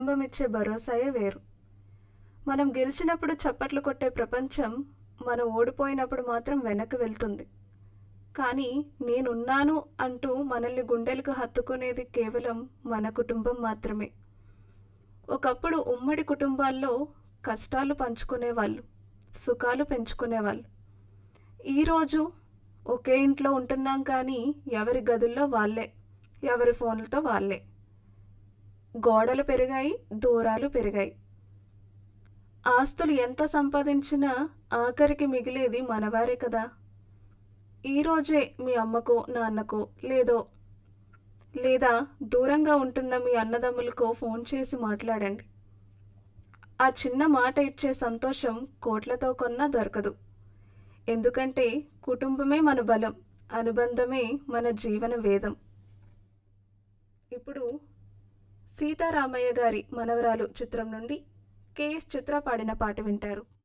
కుటుంబం ఇచ్చే భరోసాయే వేరు మనం గెలిచినప్పుడు చప్పట్లు కొట్టే ప్రపంచం మనం ఓడిపోయినప్పుడు మాత్రం వెనక్కి వెళ్తుంది కానీ నేనున్నాను అంటూ మనల్ని గుండెలకు హత్తుకునేది కేవలం మన కుటుంబం మాత్రమే ఒకప్పుడు ఉమ్మడి కుటుంబాల్లో కష్టాలు పంచుకునేవాళ్ళు సుఖాలు పెంచుకునేవాళ్ళు ఈరోజు ఒకే ఇంట్లో ఉంటున్నాం కానీ ఎవరి గదుల్లో వాళ్ళే ఎవరి ఫోన్లతో వాళ్ళే గోడలు పెరిగాయి దూరాలు పెరిగాయి ఆస్తులు ఎంత సంపాదించినా ఆఖరికి మిగిలేది మనవారే కదా ఈరోజే మీ అమ్మకో నాన్నకో లేదో లేదా దూరంగా ఉంటున్న మీ అన్నదమ్ములకో ఫోన్ చేసి మాట్లాడండి ఆ చిన్న మాట ఇచ్చే సంతోషం కోట్లతో కొన్నా దొరకదు ఎందుకంటే కుటుంబమే మన బలం అనుబంధమే మన జీవన వేదం ఇప్పుడు సీతారామయ్య గారి మనవరాలు చిత్రం నుండి కేఎస్ చిత్ర పాడిన పాట వింటారు